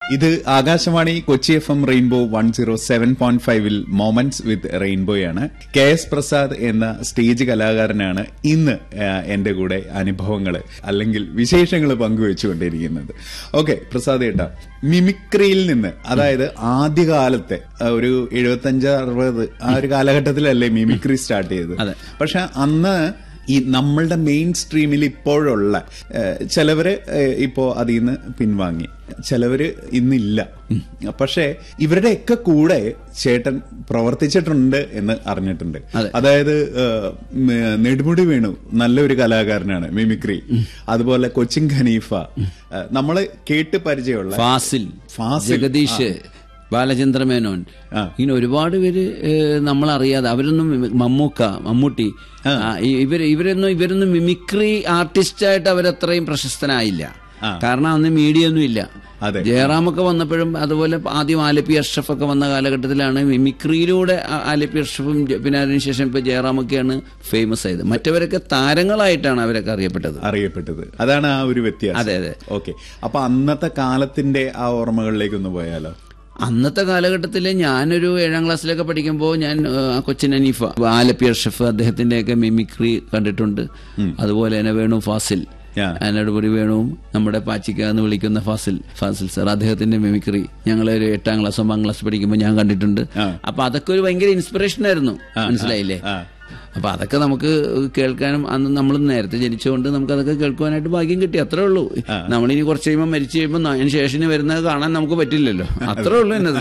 ഇത് Akashvani Kochi F M rainbow one zero seven point ഫൈവിൽ moments with റെയിൻബോയാണ് കെ എസ് പ്രസാദ് എന്ന സ്റ്റേജ് കലാകാരനാണ് ഇന്ന് ആ, എന്റെ കൂടെ അനുഭവങ്ങൾ അല്ലെങ്കിൽ വിശേഷങ്ങൾ പങ്കുവെച്ചുകൊണ്ടിരിക്കുന്നത് ഓക്കെ പ്രസാദ് ഏട്ടാ മിമിക്രിയിൽ നിന്ന് അതായത് ആദ്യകാലത്തെ ആ, ഒരു എഴുപത്തഞ്ച് അറുപത് ആ ഒരു കാലഘട്ടത്തിലല്ലേ മിമിക്രി സ്റ്റാർട്ട് ചെയ്തത് അതെ. പക്ഷെ അന്ന് ഈ നമ്മളുടെ മെയിൻ സ്ട്രീമിൽ ഇപ്പോഴുള്ള ഏഹ്, ചിലവര് ഏഹ്, ഇപ്പോ അതിൽ നിന്ന് പിൻവാങ്ങി ചിലവര് ഇന്നില്ല പക്ഷേ ഇവരുടെയൊക്കെ കൂടെ ചേട്ടൻ പ്രവർത്തിച്ചിട്ടുണ്ട് എന്ന് അറിഞ്ഞിട്ടുണ്ട് അതെ. അതായത് ഏഹ്, ഉം, നെടുമുടി വേണു നല്ലൊരു കലാകാരനാണ് മിമിക്രി അതുപോലെ കൊച്ചിൻ ഖനീഫ ഏഹ്, നമ്മള് കേട്ട് പരിചയമുള്ള ഫാസിൽ ഫാസിൽ, ജഗദീഷ് ബാലചന്ദ്ര മേനോൻ ആ. ഇങ്ങനെ ഒരുപാട് പേര് നമ്മൾ അറിയാതെ അവരൊന്നും മിമി- മമ്മൂക്ക മമ്മൂട്ടി ആ, ഈ- ഇവര് ഇവരൊന്നും ഇവരൊന്നും മിമിക്രി ആർട്ടിസ്റ്റായിട്ട് അവരത്രയും പ്രശസ്തനായില്ല ആ. കാരണം അന്ന് മീഡിയ ഒന്നും ഇല്ല അതെ. ജയറാമൊക്കെ വന്നപ്പോഴും അതുപോലെ ആദ്യം ആലപ്പി അഷ്റഫ് ഒക്കെ വന്ന കാലഘട്ടത്തിലാണ് മിമിക്രിയിലൂടെ ആ- ആലപ്പി അഷ്റഫും ജ- പിന്നെ അതിനുശേഷം ഇപ്പൊ ജയറാമൊക്കെയാണ് ഫേമസ് ആയത് മറ്റവരൊക്കെ താരങ്ങളായിട്ടാണ് അവരൊക്കെ അറിയപ്പെട്ടത് അറിയപ്പെട്ടത് അതാണ് ആ ഒരു വ്യത്യാസം അതെ, അതെ. ഓക്കെ അപ്പൊ അന്നത്തെ കാലത്തിന്റെ ആ ഓർമ്മകളിലേക്ക് ഒന്ന് പോയാലോ അന്നത്തെ കാലഘട്ടത്തിൽ ഞാനൊരു ഏഴാം ക്ലാസ്സിലൊക്കെ പഠിക്കുമ്പോൾ ഞാൻ ആ, കൊച്ചിൻ അനീഫ ആലപ്പി അർഷഫ് അദ്ദേഹത്തിന്റെയൊക്കെ മിമിക്രി കണ്ടിട്ടുണ്ട് അതുപോലെ തന്നെ വേണു ഫാസിൽ Yeah. അനടുപടി വേണുവും നമ്മുടെ പാച്ചിക്ക എന്ന് വിളിക്കുന്ന ഫാസിൽ ഫാസിൽ സർ അദ്ദേഹത്തിന്റെ മിമിക്രി ഞങ്ങൾ ഒരു എട്ടാം ക്ലാസ് ഒമ്പതാം ക്ലാസ് പഠിക്കുമ്പോൾ ഞാൻ കണ്ടിട്ടുണ്ട് ആ. അപ്പൊ അതൊക്കെ ഒരു ഭയങ്കര ഇൻസ്പിറേഷൻ ആയിരുന്നു മനസ്സിലായില്ലേ ആ. അപ്പൊ അതൊക്കെ നമുക്ക് കേൾക്കാനും അന്ന് നമ്മൾ നേരത്തെ ജനിച്ചുകൊണ്ട് നമുക്ക് അതൊക്കെ കേൾക്കുവാനായിട്ട് ഭാഗ്യം കിട്ടി അത്രേ ഉള്ളൂ നമ്മളിനി കുറച്ച് കഴിയുമ്പോൾ മരിച്ചു കഴിയുമ്പോൾ അതിന് ശേഷം വരുന്നത് കാണാൻ നമുക്ക് പറ്റില്ലല്ലോ അത്രേ ഉള്ളൂ എന്നത്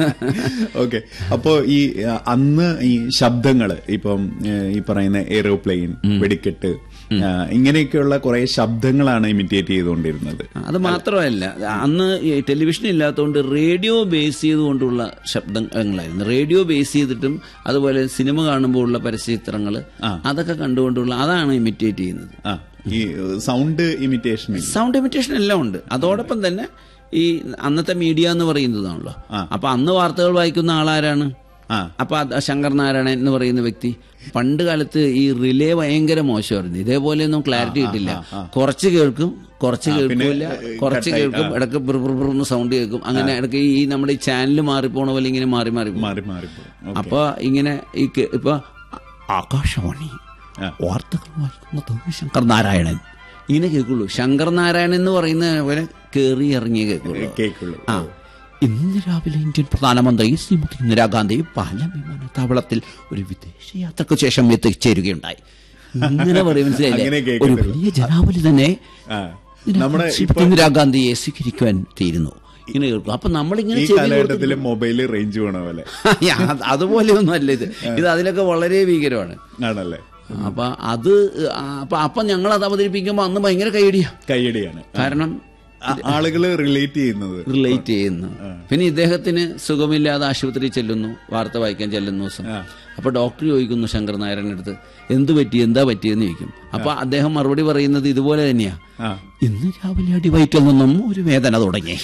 ഓക്കെ അപ്പോ ഈ ആ, അന്ന് ഈ ശബ്ദങ്ങള് ഇപ്പം ഏ, ഈ പറയുന്ന എയ്റോപ്ലെയിൻ വെടിക്കെട്ട് ആ, ഇങ്ങനെയൊക്കെയുള്ള കുറെ ശബ്ദങ്ങളാണ് ഇമിറ്റേറ്റ് ചെയ്തുകൊണ്ടിരുന്നത് അത് മാത്രമല്ല അന്ന് ഈ ടെലിവിഷൻ ഇല്ലാത്തതുകൊണ്ട് റേഡിയോ ബേസ് ചെയ്തുകൊണ്ടുള്ള ശബ്ദങ്ങളായിരുന്നു റേഡിയോ ബേസ് ചെയ്തിട്ടും അതുപോലെ സിനിമ കാണുമ്പോൾ ഉള്ള പരസ്യചിത്രങ്ങൾ അതൊക്കെ കണ്ടുകൊണ്ടുള്ള അതാണ് ഇമിറ്റേറ്റ് ചെയ്യുന്നത് ആ ഈ സൗണ്ട് ഇമിറ്റേഷൻ സൗണ്ട് ഇമിറ്റേഷൻ എല്ലാം ഉണ്ട് അതോടൊപ്പം തന്നെ ഈ അന്നത്തെ മീഡിയ എന്ന് പറയുന്നതാണല്ലോ അപ്പൊ അന്ന് വാർത്തകൾ വായിക്കുന്ന ആളാരാണ് ആ. അപ്പൊ അത് ശങ്കർ നാരായണൻ എന്ന് പറയുന്ന വ്യക്തി പണ്ട് കാലത്ത് ഈ റിലേ ഭയങ്കര മോശമായിരുന്നു ഇതേപോലെയൊന്നും ക്ലാരിറ്റി കിട്ടില്ല കുറച്ച് കേൾക്കും കുറച്ച് കേൾക്കില്ല കുറച്ച് കേൾക്കും ഇടയ്ക്ക് ബിർ ബിർ ബിർ എന്ന് സൗണ്ട് കേൾക്കും അങ്ങനെ ഇടയ്ക്ക് ഈ നമ്മുടെ ഈ ചാനൽ മാറിപ്പോണ പോലെ ഇങ്ങനെ മാറി മാറി പോകും. മാറി മാറി പോകും. അപ്പൊ ഇങ്ങനെ ഈ കേ- ഇപ്പൊ ആകാശവാണി ആ. വാർത്തകൾ വായിക്കുന്നത് ശങ്കർ നാരായണൻ ഇങ്ങനെ കേൾക്കുള്ളൂ ശങ്കർ നാരായണൻ എന്ന് പറയുന്ന പോലെ കേറി ഇറങ്ങിയേ കേൾക്കുള്ളൂ കേൾക്കുള്ളൂ ആ ഇന്ന് രാവിലെ ഇന്ത്യൻ പ്രധാനമന്ത്രി ശ്രീമതി ഇന്ദിരാഗാന്ധി പാലം വിമാനത്താവളത്തിൽ ഒരു വിദേശ യാത്രക്ക് ശേഷം എത്തിച്ചേരുകയുണ്ടായി ഇങ്ങനെ പറയും മനസ്സിലായില്ലേ അങ്ങനെ ഒരു കേൾക്കുന്നുള്ളൂ. വലിയ ജനാവലി തന്നെ ആ. നമ്മുടെ ശ്രീമതി ഇന്ദിരാഗാന്ധിയെ സ്വീകരിക്കുവാൻ തീരുന്നു ഇങ്ങനെ കേൾക്കും അപ്പൊ നമ്മളിങ്ങനെ ഈ ചെവി കൊടുത്ത് കാലഘട്ടത്തില് മൊബൈല് റേഞ്ച് പോണ പോലെ അത് അതുപോലെ ഒന്നും അല്ല ഇത് ഇത് അതിലൊക്കെ വളരെ ഭീകരമാണ് ആണല്ലേ അപ്പൊ അത് ആ, അപ്പൊ അപ്പൊ ഞങ്ങൾ അത് അവതരിപ്പിക്കുമ്പോ അന്ന് ഭയങ്കര കൈയടിയാ കയ്യടിയാണ് കാരണം ആ- ആളുകള് റിലേറ്റ് ചെയ്യുന്നത് റിലേറ്റ് ചെയ്യുന്നു പിന്നെ ഇദ്ദേഹത്തിന് സുഖമില്ലാതെ ആശുപത്രിയിൽ ചെല്ലുന്നു വാർത്ത വായിക്കാൻ ചെല്ലുന്ന ദിവസം അപ്പൊ ഡോക്ടർ ചോദിക്കുന്നു ശങ്കർ നാരായണന്റെ അടുത്ത് എന്ത് പറ്റി എന്താ പറ്റിയെന്ന് ചോദിക്കും അപ്പൊ അദ്ദേഹം മറുപടി പറയുന്നത് ഇതുപോലെ തന്നെയാ ആ. ഇന്ന് രാവിലെ അടിവയറ്റിൽ നിന്നും ഒരു വേദന തുടങ്ങി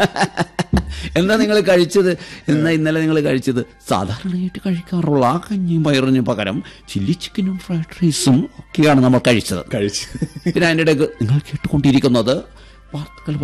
എന്താ നിങ്ങൾ കഴിച്ചത് എന്നാ ഇന്നലെ നിങ്ങൾ കഴിച്ചത് സാധാരണയായിട്ട് കഴിക്കാറുള്ള ആ കഞ്ഞിയും പയറിനും പകരം ചില്ലി ചിക്കനും ഫ്രൈഡ് റൈസും ഒക്കെയാണ് നമ്മൾ കഴിച്ചത് കഴിച്ച് പിന്നെ അതിൻ്റെ ഇടയ്ക്ക് നിങ്ങൾ കേട്ടുകൊണ്ടിരിക്കുന്നത് വാർത്തകൾ